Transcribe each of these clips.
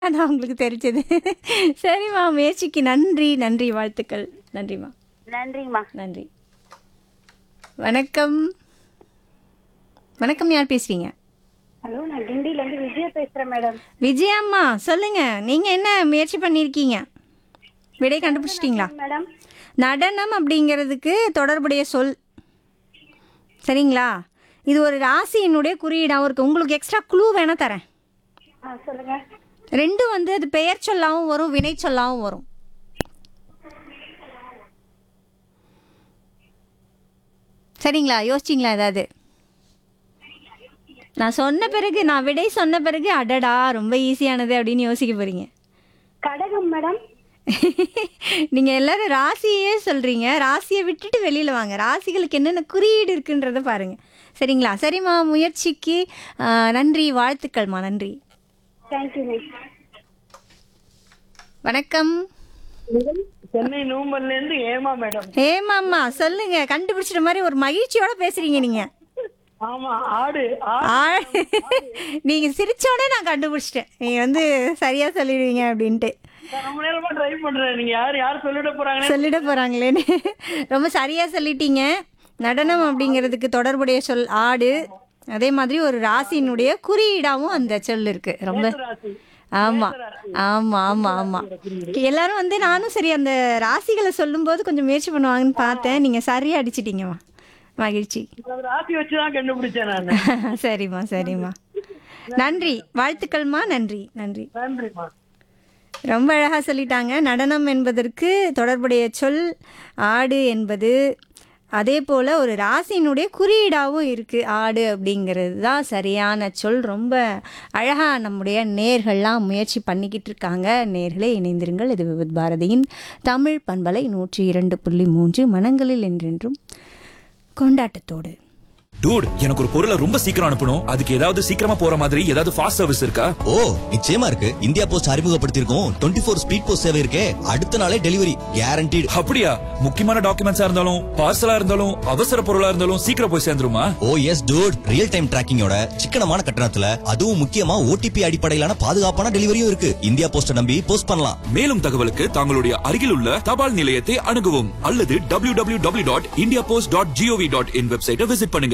அதான் உங்களுக்கு தெரிஞ்சது சரிம்மா முயற்சிக்கு நன்றி நன்றி வாழ்த்துக்கள் நன்றிம்மா நன்றிங்கம்மா நன்றி வணக்கம் வணக்கம் யார் பேசுறீங்க ஹலோ நான் கிண்டில இருந்து விஜயா பேசுறேன் மேடம் விஜயம்மா சொல்லுங்க நீங்க என்ன முயற்சி பண்ணியிருக்கீங்க விடை கண்டுபிடிச்சிட்டீங்களா மேடம் நடனம் அப்படிங்கிறதுக்கு தொடர்புடைய சொல் சரிங்களா இது ஒரு ராசியினுடைய குறியீடாகவும் இருக்கு உங்களுக்கு எக்ஸ்ட்ரா குழு வேணா தரேன் ஆ சொல்லுங்க ரெண்டும் வந்து அது பெயர் சொல்லாவும் வரும் வினை சொல்லாவும் வரும் சரிங்களா யோசிச்சிங்களா ஏதாவது நான் சொன்ன பிறகு நான் விடை சொன்ன பிறகு அடடா ரொம்ப ஈஸியானது அப்படின்னு யோசிக்க போறீங்க கடகம் மேடம் நீங்கள் எல்லாரும் ராசியே சொல்கிறீங்க ராசியை விட்டுட்டு வெளியில் வாங்க ராசிகளுக்கு என்னென்ன குறியீடு இருக்குன்றத பாருங்க சரிங்களா சரிம்மா முயற்சிக்கு ஆ, நன்றி வாழ்த்துக்கள்மா நன்றி தேங்க்யூ மேம் வணக்கம் சென்னை நூம்பல்ல இருந்து ஏமா மேடம் ஏமாம்மா சொல்லுங்க கண்டுபிடிச்சிட்ட மாதிரி ஒரு மகிழ்ச்சியோட பேசுறீங்க நீங்க ஆமா ஆடு ஆ- ஆ- நீங்க சிரிச்சோடனே நான் கண்டுபிடிச்சிட்டேன் நீங்க வந்து சரியா சொல்லிடுவீங்க அப்படின்ட்டு நான் ரொம்ப நேரமா ட்ரை பண்றேன் நீங்க யார் யார் சொல்லிட போறாங்கன்னு சொல்லிட போறாங்களேன்னு ரொம்ப சரியா சொல்லிட்டீங்க நடனம் அப்படிங்கிறதுக்கு தொடர்புடைய சொல் ஆடு அதே மாதிரி ஒரு ராசியினுடைய குறியீடாவும் அந்த சொல் இருக்கு ரொம்ப ராசி ஆமா ஆமா ஆமா ஆமா எல்லாரும் வந்து நானும் சரி அந்த ராசிகளை சொல்லும்போது கொஞ்சம் முயற்சி பண்ணுவாங்கன்னு பார்த்தேன் நீங்க சரியா அடிச்சிட்டீங்கம்மா மகிழ்ச்சி அது ராசி வச்சுதான் கண்டுபிடிச்சேன் நான் சரிம்மா சரிம்மா நன்றி வாழ்த்துக்கள்மா நன்றி நன்றி நன்றிம்மா ரொம்ப அழகாக சொல்லிட்டாங்க நடனம் என்பதற்கு தொடர்புடைய சொல் ஆடு என்பது அதே போல் ஒரு ராசியினுடைய குறியீடாகவும் இருக்குது ஆடு அப்படிங்கிறது தான் சரியான சொல் ரொம்ப அழகாக நம்முடைய நேர்கள்லாம் முயற்சி பண்ணிக்கிட்டு இருக்காங்க நேர்களே இணைந்திருங்கள் இது விவித் பாரதியின் தமிழ் பண்பலை நூற்றி இரண்டு புள்ளி மூன்று மனங்களில் என்றென்றும் கொண்டாட்டத்தோடு டூட் எனக்கு ஒரு பொருளை ரொம்ப சீக்கிரம் அனுப்பணும் அதுக்கு ஏதாவது சீக்கிரமா போற மாதிரி ஏதாவது ஃபாஸ்ட் சர்வீஸ் இருக்கா ஓ நிச்சயமா இருக்கு இந்தியா போஸ்ட் அறிமுகப்படுத்தியிருக்கோம் டுவெண்ட்டி ஃபோர் ஸ்பீட் போஸ்ட் சேவை இருக்கே அடுத்த நாளே டெலிவரி கேரண்டீடு அப்படியா முக்கியமான டாக்குமெண்ட்ஸா இருந்தாலும் பார்சலா இருந்தாலும் அவசர பொருளா இருந்தாலும் சீக்கிரம் போய் சேர்ந்துருமா ஓ எஸ் டூட் ரியல் டைம் டிராக்கிங்கோட சிக்கனமான கட்டணத்துல அதுவும் முக்கியமா ஓடிபி அடிப்படையிலான பாதுகாப்பான டெலிவரியும் இருக்கு இந்தியா போஸ்ட நம்பி போஸ்ட் பண்ணலாம் மேலும் தகவலுக்கு தங்களுடைய அருகில் உள்ள தபால் நிலையத்தை அணுகவும் அல்லது W W W dot India post dot G O V dot in வெப்சைட்டை விசிட் பண்ணுங்க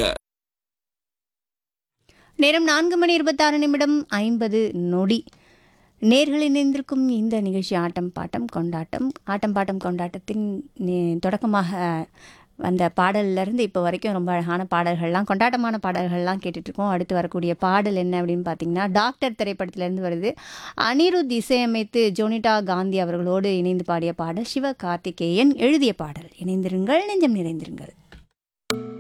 நேரம் நான்கு மணி இருபத்தாறு நிமிடம் ஐம்பது நொடி நேர்கள் இணைந்திருக்கும் இந்த நிகழ்ச்சி ஆட்டம் பாட்டம் கொண்டாட்டம் ஆட்டம் பாட்டம் கொண்டாட்டத்தின் நே- தொடக்கமாக வந்த பாடல்லேருந்து இப்போ வரைக்கும் ரொம்ப அழகான பாடல்கள்லாம் கொண்டாட்டமான பாடல்கள்லாம் கேட்டுட்ருக்கோம் அடுத்து வரக்கூடிய பாடல் என்ன அப்படின்னு பார்த்தீங்கன்னா டாக்டர் திரைப்படத்திலேருந்து வருது அனிருத் இசையமைத்து ஜோனிட்டா காந்தி அவர்களோடு இணைந்து பாடிய பாடல் சிவ கார்த்திகேயன் எழுதிய பாடல் இணைந்திருங்கள் நெஞ்சம் நிறைந்திருங்கள்